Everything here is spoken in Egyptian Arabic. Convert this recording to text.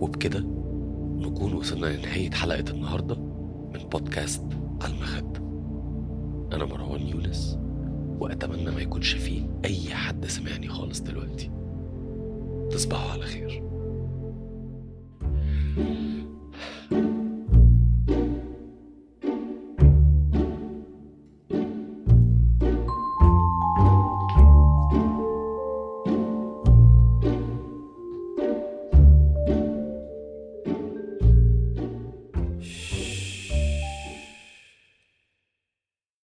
وبكده نكون وصلنا لنهاية حلقة النهاردة من بودكاست على المخد أنا مروان يونس وأتمنى ما يكونش فيه أي حد سمعني خالص دلوقتي تصبحوا على خير thank you